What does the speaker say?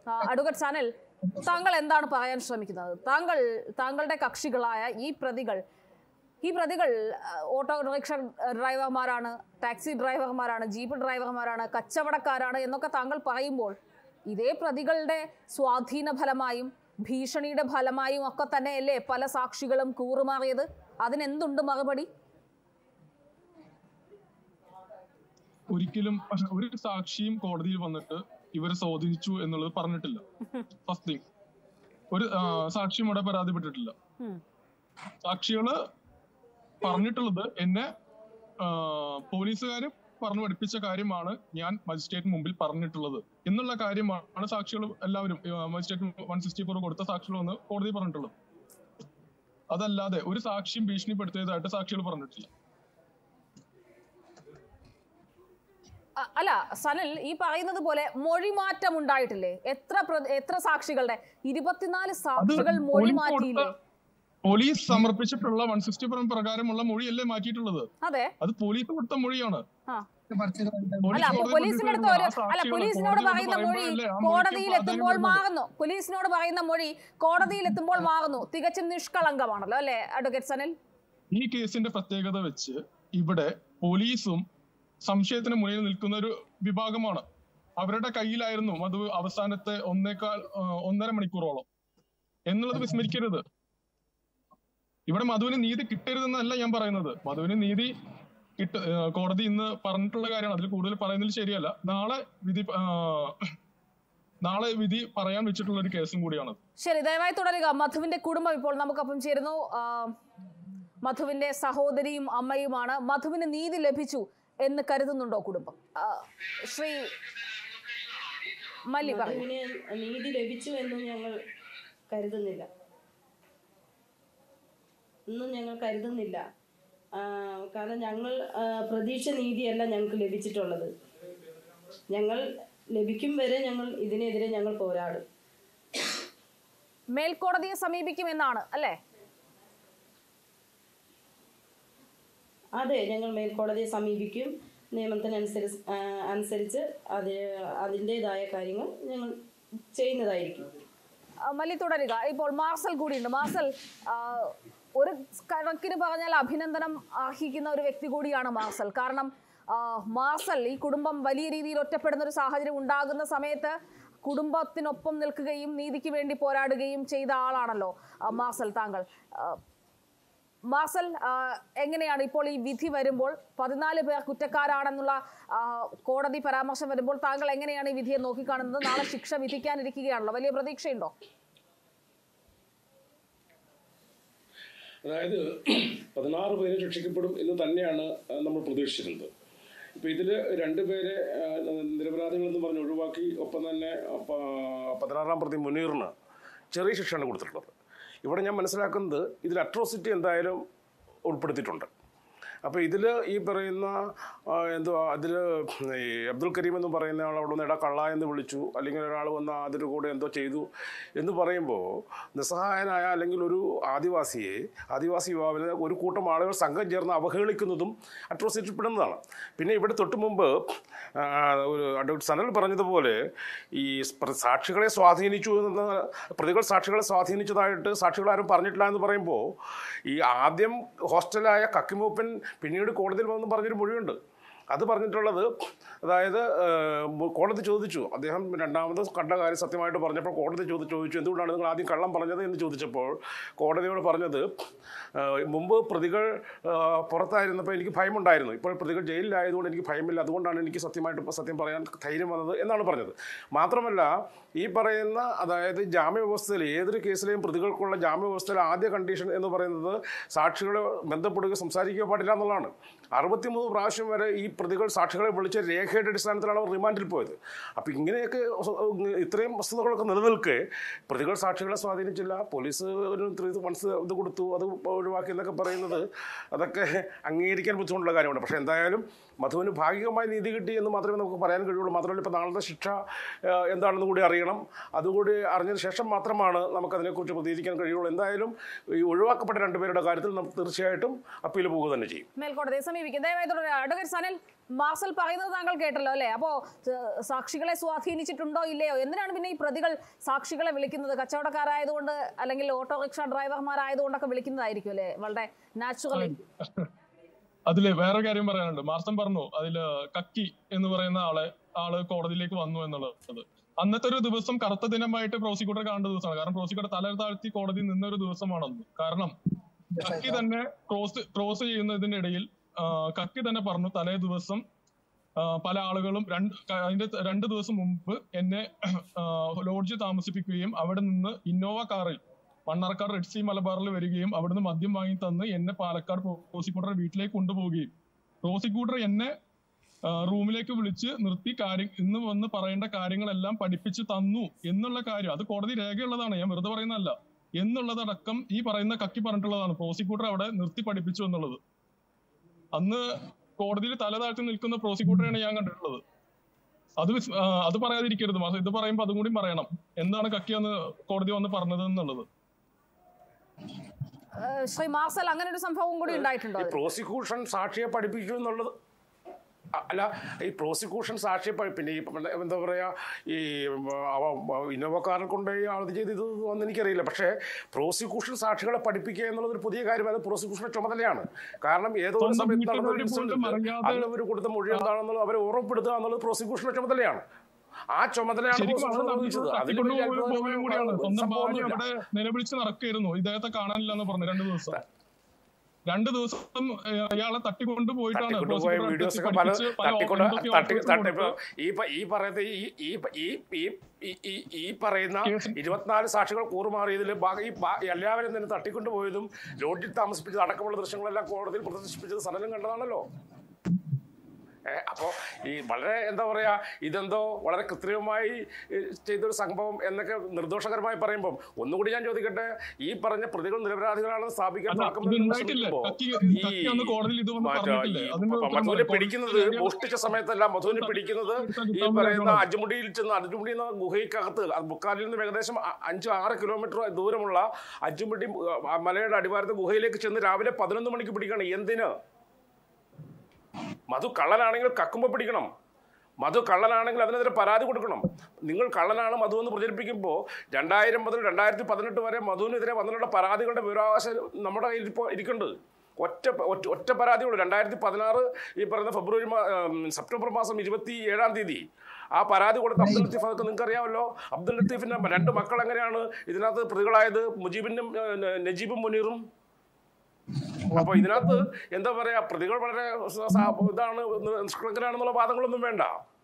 ആ, അഡ്വക്കേറ്റ് സനൽ താങ്കൾ എന്താണ് പറയാൻ ശ്രമിക്കുന്നത് താങ്കൾ താങ്കളുടെ കക്ഷികളായ ഈ പ്രതികൾ ഈ പ്രതികൾ ആ, ഓട്ടോ റിക്ഷ ഡ്രൈവർമാരാണ് ടാക്സി ഡ്രൈവർമാരാണ് ജീപ്പ് ഡ്രൈവർമാരാണ് കച്ചവടക്കാരാണ് എന്നൊക്കെ താങ്കൾ പറയുമ്പോൾ ഇതേ പ്രതികളുടെ സ്വാധീന ഫലമായും ഭീഷണിയുടെ ഫലമായും ഒക്കെ തന്നെയല്ലേ പല സാക്ഷികളും കൂറുമാറിയത് അതിനെന്തുണ്ട് മറുപടി ഒരിക്കലും പക്ഷെ ഒരു സാക്ഷിയും കോടതിയിൽ വന്നിട്ട് ഇവരെ സ്വാധീനിച്ചു എന്നുള്ളത് പറഞ്ഞിട്ടില്ല ഫസ്റ്റ് തിങ് ഒരു ആ, സാക്ഷിയും ഇവിടെ പരാതിപ്പെട്ടിട്ടില്ല ഉം. സാക്ഷികള് പറഞ്ഞിട്ടുള്ളത് എന്നെ പോലീസുകാര് പറഞ്ഞു പഠിപ്പിച്ച കാര്യമാണ് ഞാൻ മജിസ്ട്രേറ്റിന് മുമ്പിൽ പറഞ്ഞിട്ടുള്ളത് എന്നുള്ള കാര്യമാണ് സാക്ഷികൾ എല്ലാവരും മജിസ്ട്രേറ്റ് വൺ സിക്സ്റ്റി ഫോർ കൊടുത്ത സാക്ഷികൾ വന്ന് കോടതി പറഞ്ഞിട്ടുള്ളത് അതല്ലാതെ ഒരു സാക്ഷിയും ഭീഷണിപ്പെടുത്തിയതായിട്ട് സാക്ഷികൾ പറഞ്ഞിട്ടില്ല അ- അല്ല സനൽ ഈ പറയുന്നത് പോലെ മൊഴിമാറ്റം ഉണ്ടായിട്ടില്ലേ എത്ര പ്ര- എത്ര സാക്ഷികളുടെ ഇരുപത്തിനാല് സാക്ഷികൾ മൊഴി പോലീസ് മാറ്റിയില്ലേ കൊടുത്ത- പോലീസ് സമർപ്പിച്ചിട്ടുള്ള വൺ സിക്സ്റ്റി പ്രകാരമുള്ള മൊഴിയല്ലേ മാറ്റിയിട്ടുള്ളത് അതെ അത് പോലീസ് കൊടുത്ത മൊഴിയാണ് ആ പോലീസ് അല്ല അപ്പൊ കോടതി പോലീസിന്റെ അടുത്ത് ഒരു കൊണ്ടുവരുന്ന ആ അല്ല സാക്ഷികളെ പോലീസിനോട് കോടതി പറയുന്ന മൊഴി പറയുമ്പോഴല്ലേ ആ മൊഴിക്ക് കോടതിയിൽ എത്തുമ്പോൾ പ്രാധാന്യം വരുന്നത്. മാറുന്നു പോലീസിനോട് പറയുന്ന മൊഴി കോടതിയിൽ എത്തുമ്പോൾ മാറുന്നു തികച്ചും നിഷ്കളങ്കമാണല്ലോ അല്ലെ അഡ്വക്കേറ്റ് സനൽ ഈ കേസിന്റെ പ്രത്യേകത വെച്ച് ഇവിടെ പോലീസും സംശയത്തിന് മുന്നിൽ നിൽക്കുന്ന ഒരു വിഭാഗമാണ് അവരുടെ കയ്യിലായിരുന്നു അത് അവസാനത്തെ ഒന്നേക്കാൾ ആ, ഒന്നര മണിക്കൂറോളം എന്നുള്ളത് വിസ്മരിക്കരുത് ഇവിടെ മധുവിന് നീതി കിട്ടരുതെന്നല്ല ഞാൻ പറയുന്നത് മധുവിന് നീതി കിട്ട ആ, കോടതി ഇന്ന് പറഞ്ഞിട്ടുള്ള കാര്യമാണ് അതിൽ കൂടുതൽ പറയുന്നതിൽ ശരിയല്ല നാളെ വിധി ആ, നാളെ വിധി പറയാൻ വെച്ചിട്ടുള്ള ഒരു കേസും കൂടിയാണ് ശരി ദയവായി തുടരുക മധുവിന്റെ കുടുംബം ഇപ്പോൾ നമുക്കൊപ്പം ചേരുന്നു ആ, മധുവിന്റെ സഹോദരിയും അമ്മയുമാണ് മധുവിന് നീതി ലഭിച്ചു എന്ന് കരുതുന്നുണ്ടോ കുടുംബം ആ, ശ്രീ മല്ലി പറയൂ മധുവിന് നീതി ലഭിച്ചു എന്നും ഞങ്ങൾ കരുതുന്നില്ല ഇന്നും ഞങ്ങൾ കരുതുന്നില്ല ആ, കാരണം ഞങ്ങൾ ആ, പ്രതീക്ഷ നീതിയല്ല ഞങ്ങൾക്ക് ലഭിച്ചിട്ടുള്ളത് ഞങ്ങൾ ലഭിക്കും വരെ ഞങ്ങൾ ഇതിനെതിരെ ഞങ്ങൾ പോരാടും മേൽക്കോടതിയെ സമീപിക്കുമെന്നാണ് അല്ലേ അതെ ഞങ്ങൾ മേൽക്കോടതിയെ സമീപിക്കും നിയമത്തിനനുസരിച്ച് ആ, അനുസരിച്ച് അത് അതിൻ്റെതായ കാര്യങ്ങൾ ഞങ്ങൾ ചെയ്യുന്നതായിരിക്കും ആ, മല്ലി തുടരുക ഇപ്പോൾ മാർസൽ കൂടിയുണ്ട് മാർസൽ ആ, ഒരു കണക്കിന് പറഞ്ഞാൽ അഭിനന്ദനം അർഹിക്കുന്ന ഒരു വ്യക്തി കൂടിയാണ് മാർസൽ കാരണം ആ, മാർസൽ ഈ കുടുംബം വലിയ രീതിയിൽ ഒറ്റപ്പെടുന്ന ഒരു സാഹചര്യം ഉണ്ടാകുന്ന സമയത്ത് കുടുംബത്തിനൊപ്പം നിൽക്കുകയും നീതിക്ക് വേണ്ടി പോരാടുകയും ചെയ്ത ആളാണല്ലോ ആ, മാർസൽ താങ്കൾ ആ, മാർസൽ ആ, എങ്ങനെയാണ് ഇപ്പോൾ ഈ വിധി വരുമ്പോൾ പതിനാല് പേർ കുറ്റക്കാരാണെന്നുള്ള ആ, കോടതി പരാമർശം വരുമ്പോൾ താങ്കൾ എങ്ങനെയാണ് ഈ വിധിയെ നോക്കിക്കാണുന്നത് നാളെ ശിക്ഷ വിധിക്കാനിരിക്കുകയാണല്ലോ വലിയ പ്രതീക്ഷയുണ്ടോ അതായത് പതിനാറ് പേര് രക്ഷിക്കപ്പെടും എന്ന് തന്നെയാണ് ആ, നമ്മൾ പ്രതീക്ഷിച്ചിരുന്നത് ഇപ്പം ഇതിൽ രണ്ടുപേരെ ആ, നിരപരാധികളെന്ന് പറഞ്ഞ് ഒഴിവാക്കി ഒപ്പം തന്നെ പ- പതിനാറാം പ്രതി മുനീറിന് ചെറിയ ശിക്ഷയാണ് കൊടുത്തിട്ടുള്ളത് ഇവിടെ ഞാൻ മനസ്സിലാക്കുന്നത് ഇതിൽ അട്രോസിറ്റി എന്തായാലും ഉൾപ്പെടുത്തിയിട്ടുണ്ട് അപ്പോൾ ഇതിൽ ഈ പറയുന്ന ആ, എന്തുവാ അതിൽ ഈ അബ്ദുൽ കരീം എന്ന് പറയുന്ന ആൾ അവിടെ നിന്ന് ഇടാ കള്ള എന്ന് വിളിച്ചു അല്ലെങ്കിൽ ഒരാൾ വന്ന് അതിൻ്റെ കൂടെ എന്തോ ചെയ്തു എന്ന് പറയുമ്പോൾ നിസ്സഹായനായ അല്ലെങ്കിൽ ഒരു ആദിവാസിയെ ആദിവാസി യുവാവിനെ ഒരു കൂട്ടം ആളുകൾ സംഘം ചേർന്ന് അവഹേളിക്കുന്നതും അട്രോസിറ്റി പെടുന്നതാണ് പിന്നെ ഇവിടെ തൊട്ട് മുമ്പ് ആ, ഒരു അഡ്വക്കേറ്റ് സനൽ പറഞ്ഞതുപോലെ ഈ പ്ര- സാക്ഷികളെ സ്വാധീനിച്ചു എന്ന് പ്രതികൾ സാക്ഷികളെ സ്വാധീനിച്ചതായിട്ട് സാക്ഷികളാരും പറഞ്ഞിട്ടില്ല എന്ന് പറയുമ്പോൾ ഈ ആദ്യം ഹോസ്റ്റലായ കക്കിമൂപ്പൻ പിന്നീട് കോടതിയിൽ വന്ന് പറഞ്ഞൊരു മൊഴിയുണ്ട് അത് പറഞ്ഞിട്ടുള്ളത് അതായത് ഏഹ്, മു- കോടതി ചോദിച്ചു അദ്ദേഹം രണ്ടാമത് കണ്ട കാര്യം സത്യമായിട്ട് പറഞ്ഞപ്പോൾ കോടതി ചോദിച്ചു ചോദിച്ചു എന്തുകൊണ്ടാണ് നിങ്ങൾ ആദ്യം കള്ളം പറഞ്ഞത് എന്ന് ചോദിച്ചപ്പോൾ കോടതിയോട് പറഞ്ഞത് ഏഹ്, മുമ്പ് പ്രതികൾ ഏഹ്, പുറത്തായിരുന്നപ്പോൾ എനിക്ക് ഭയമുണ്ടായിരുന്നു ഇപ്പോൾ പ്രതികൾ ജയിലിലായതുകൊണ്ട് എനിക്ക് ഭയമില്ല അതുകൊണ്ടാണ് എനിക്ക് സത്യമായിട്ട് ഇപ്പോൾ സത്യം പറയാൻ ധൈര്യം വന്നത് എന്നാണ് പറഞ്ഞത് മാത്രമല്ല ഈ പറയുന്ന അതായത് ജാമ്യ വ്യവസ്ഥയിൽ ഏതൊരു കേസിലെയും പ്രതികൾക്കുള്ള ജാമ്യ വ്യവസ്ഥയിലെ ആദ്യ കണ്ടീഷൻ എന്ന് പറയുന്നത് സാക്ഷികളെ ബന്ധപ്പെടുകയോ സംസാരിക്കുകയോ പാടില്ല എന്നുള്ളതാണ് അറുപത്തിമൂന്ന് പ്രാവശ്യം വരെ ഈ പ്രതികൾ സാക്ഷികളെ വിളിച്ച രേഖയുടെ അടിസ്ഥാനത്തിലാണ് അവർ റിമാൻഡിൽ പോയത് അപ്പോൾ ഇങ്ങനെയൊക്കെ സ- ഇത്രയും വസ്തുതകളൊക്കെ നിലനിൽക്കെ പ്രതികൾ സാക്ഷികളെ സ്വാധീനിച്ചില്ല പോലീസ് ഒരു ത്രീ വൺസ് ഇത് കൊടുത്തു അത് ഒഴിവാക്കി എന്നൊക്കെ പറയുന്നത് അതൊക്കെ അംഗീകരിക്കാൻ ബുദ്ധിമുട്ടുള്ള കാര്യമാണ് പക്ഷേ എന്തായാലും മധുവിന് ഭാഗികമായി നീതി കിട്ടി എന്ന് മാത്രമേ നമുക്ക് പറയാൻ കഴിയുള്ളൂ മാത്രമല്ല ഇപ്പോൾ നാളത്തെ ശിക്ഷ ആ, എന്താണെന്ന് കൂടി അറിയണം അതുകൂടി അറിഞ്ഞതിന് ശേഷം മാത്രമാണ് നമുക്കതിനെക്കുറിച്ച് പ്രതികരിക്കാൻ കഴിയുള്ളൂ എന്തായാലും ഈ ഒഴിവാക്കപ്പെട്ട രണ്ടുപേരുടെ കാര്യത്തിൽ നമുക്ക് തീർച്ചയായിട്ടും അപ്പീൽ പോവുക തന്നെ ചെയ്യും മേൽക്കോടതിയെ സമീപിക്കും ദയവായി തുടരുക അഡ്വക്കേറ്റ് സനൽ മാർസൽ പറയുന്നത് താങ്കൾ കേട്ടല്ലോ അല്ലേ അപ്പോ ഏഹ്, സാക്ഷികളെ സ്വാധീനിച്ചിട്ടുണ്ടോ ഇല്ലയോ എന്തിനാണ് പിന്നെ ഈ പ്രതികൾ സാക്ഷികളെ വിളിക്കുന്നത് കച്ചവടക്കാരായതുകൊണ്ട് അല്ലെങ്കിൽ ഓട്ടോറിക്ഷ ഡ്രൈവർമാരായതുകൊണ്ടൊക്കെ വിളിക്കുന്നതായിരിക്കും അല്ലേ വളരെ നാച്ചുറലി അതില് വേറെ കാര്യം പറയാനുണ്ട് മാർസം പറഞ്ഞു അതില് കക്കി എന്ന് പറയുന്ന ആളെ ആള് കോടതിയിലേക്ക് വന്നു എന്നുള്ളത് അന്നത്തെ ഒരു ദിവസം കറുത്ത ദിനമായിട്ട് പ്രോസിക്യൂട്ടർ കാണേണ്ട ദിവസമാണ് കാരണം പ്രോസിക്യൂട്ടർ തല താഴ്ത്തി കോടതി നിന്ന ഒരു ദിവസമാണെന്ന് കാരണം കക്കി തന്നെ ക്രോസ് ക്രോസ് ചെയ്യുന്നതിനിടയിൽ ആ, കക്കി തന്നെ പറഞ്ഞു തലേ ദിവസം ആ, പല ആളുകളും രണ്ട് ക- അതിന്റെ ത- രണ്ട് ദിവസം മുമ്പ് എന്നെ ലോഡ്ജ് താമസിപ്പിക്കുകയും അവിടെ നിന്ന് ഇന്നോവ കാറിൽ മണ്ണാർക്കാട് റെഡ് സി മലബാറിൽ വരികയും അവിടുന്ന് മദ്യം വാങ്ങി തന്ന് എന്നെ പാലക്കാട് പ്രോസിക്യൂട്ടർ വീട്ടിലേക്ക് കൊണ്ടുപോവുകയും പ്രോസിക്യൂട്ടർ എന്നെ ആ, റൂമിലേക്ക് വിളിച്ച് നിർത്തി കാര്യം ഇന്ന് വന്ന് പറയേണ്ട കാര്യങ്ങളെല്ലാം പഠിപ്പിച്ച് തന്നു എന്നുള്ള കാര്യം അത് കോടതി രേഖയുള്ളതാണ് ഞാൻ വെറുതെ പറയുന്നതല്ല എന്നുള്ളതടക്കം ഈ പറയുന്ന കക്കി പറഞ്ഞിട്ടുള്ളതാണ് പ്രോസിക്യൂട്ടർ അവിടെ നിർത്തി പഠിപ്പിച്ചു എന്നുള്ളത് അന്ന് കോടതിയിൽ തല താഴ്ത്തി നിൽക്കുന്ന പ്രോസിക്യൂട്ടറെയാണ് ഞാൻ കണ്ടിട്ടുള്ളത് അത് വിസ്- ആ, അത് പറയാതിരിക്കരുത് മാസം ഇത് പറയുമ്പോൾ അതും കൂടി പറയണം എന്താണ് കക്കി അന്ന് കോടതി വന്ന് പറഞ്ഞത് എന്നുള്ളത് ഏഹ്, ശ്രീ മാർസൽ അങ്ങനെ ഒരു സംഭവം കൂടി ഉണ്ടായിട്ടുണ്ടോ ഈ പ്രോസിക്യൂഷൻ സാക്ഷിയെ പഠിപ്പിച്ചു എന്നുള്ളത് അ- അല്ല ഈ പ്രോസിക്യൂഷൻ സാക്ഷിയെ പഠി- പിന്നെ ഈ പ- എന്താ പറയാ ഈ ഇന്നോവക്കാരനെ കൊണ്ട് ഈ ആൾ ചെയ്ത് ഇത് ഒന്നും എനിക്കറിയില്ല പക്ഷേ പ്രോസിക്യൂഷൻ സാക്ഷികളെ പഠിപ്പിക്കുക എന്നുള്ളത് ഒരു പുതിയ കാര്യം അത് പ്രോസിക്യൂഷന്റെ ചുമതലയാണ് കാരണം ഏതോ ഒരു സ്വന്തം സമയത്ത് നടന്ന ഒരു വീട്ടുകാരെ ഇൻസിഡന്റ് പോലും അറിയാതെ- അതിൽ അവർ കൊടുത്ത മൊഴി എന്താണെന്നുള്ളത് അവരെ ഓർമ്മപ്പെടുത്തുക എന്നുള്ളത് പ്രോസിക്യൂഷന്റെ ചുമതലയാണ് ആ ചുമതലയാണ് ശരിക്കും പ്രോസിക്യൂഷൻ അവിടെ നിർവഹിച്ചത് അതിൽ തട്ടിക്കൊണ്ടു വലിയ പോയ- പോവുകയും കൂടിയാണ് സ്വന്തം ഭാര്യ സംഭവമൊന്നുമില്ല. അവിടെ നിലവിളിച്ച് നടക്കായിരുന്നു ഇദ്ദേഹത്തെ കാണാനില്ല എന്ന് പറഞ്ഞു രണ്ടു ദിവസം രണ്ടു ദിവസം ഏഹ്, ഇയാളെ തട്ടിക്കൊണ്ടു പോയിട്ടാണ് തട്ടിക്കൊണ്ടുപോയ പ്രോസിക്യൂട്ടർ വീഡിയോസ് ഒക്കെ അടുത്ത് പല പഠിപ്പിച്ച് പല തട്ടിക്കൊണ്ട് എന്തൊക്കെയോ തട്ടി offers തട്ടി ഇപ്പൊ കൊടുത്ത് ഈ പ- ഈ പറയുന്ന ഈ ഈ ഈ ഈ ഈ- ഈ ഈ പറയുന്ന കേസ് ഇരുപത്തിനാല് സാക്ഷികൾ കൂറുമാറിയതിൽ ബാക്കി ഈ ബാ- എല്ലാവരും തന്നെ തട്ടിക്കൊണ്ടുപോയതും ലോഡ്ജിൽ താമസിപ്പിച്ചത് അടക്കമുള്ള ദൃശ്യങ്ങളെല്ലാം കോടതിയിൽ പ്രദർശിപ്പിച്ചത് സനലും കണ്ടതാണല്ലോ ഏഹ് അപ്പോൾ ഈ വളരെ എന്താ പറയാ ഇതെന്തോ വളരെ കൃത്രിമമായി ഏഹ്, ചെയ്തൊരു സംഭവം എന്നൊക്കെ നിർദോഷകരമായി പറയുമ്പോൾ ഒന്നുകൂടി ഞാൻ ചോദിക്കട്ടെ ഈ പറഞ്ഞ പ്രതികൾ നിരപരാധികളാണെന്ന് സ്ഥാപിക്കാൻ അല്ല, തുടക്കം ഇത് മുതൽ ഉണ്ടായിട്ടില്ല. ശ്രമിക്കുമ്പോൾ കക്കി- ഈ കക്കി അന്ന് കോടതിയിൽ ഇത് വന്ന് മറ്റേ പറഞ്ഞിട്ടില്ലേ? ഈ അതിന്റെ ഉത്തരം മധുവിനെ പറയാം. പിടിക്കുന്നത് കോടതിയിൽ മോഷ്ടിച്ച സമയത്തല്ല മധുവിനെ പിടിക്കുന്നത് ഈ പറയുന്ന അജുമുടിയിൽ ചെന്ന് അജുമുടി എന്ന ഗുഹയ്ക്കകത്ത് അത് ബുക്കാലിൽ നിന്ന് ഏകദേശം അ- അഞ്ച് ആറ് കിലോമീറ്റർ ദൂരമുള്ള അജുമുടി ആ, മലയുടെ അടിവാരത്തെ ഗുഹയിലേക്ക് ചെന്ന് രാവിലെ പതിനൊന്ന് മണിക്ക് പിടിക്കണം എന്തിന് മധു കള്ളനാണെങ്കിൽ കക്കുമ്പോൾ പിടിക്കണം മധു കള്ളനാണെങ്കിൽ അതിനെതിരെ പരാതി കൊടുക്കണം നിങ്ങൾ കള്ളനാണ് മധു എന്ന് പ്രചരിപ്പിക്കുമ്പോൾ രണ്ടായിരം മുതൽ രണ്ടായിരത്തി പതിനെട്ട് വരെ മധുവിനെതിരെ വന്നിട്ടുള്ള പരാതികളുടെ വിവരാവകാശം നമ്മുടെ കയ്യിൽ ഇപ്പോൾ ഇരിക്കുന്നുണ്ട് ഒറ്റ ഒറ്റ ഒറ്റ പരാതിയുള്ളൂ രണ്ടായിരത്തി പതിനാറ് ഈ പറയുന്ന ഫെബ്രുവരി മാ- ഉം, സെപ്റ്റംബർ മാസം ഇരുപത്തി ഏഴാം തീയതി ആ പരാതി കൊടുത്ത അബ്ദുൽ ലത്തീഫ് അതൊക്കെ നിങ്ങൾക്ക് അറിയാമല്ലോ അബ്ദുൽ ലത്തീഫിന്റെ രണ്ട് മക്കൾ എങ്ങനെയാണ് ഇതിനകത്ത് പ്രതികളായത് മുജീബിനും ഏഹ്, നജീബും മുനീറും അപ്പൊ ഇതിനകത്ത് എന്താ പറയാ പ്രതികൾ വളരെ സ- സ- ഇതാണ് നിഷ്കളങ്കരാണെന്നുള്ള വാദങ്ങളൊന്നും വേണ്ട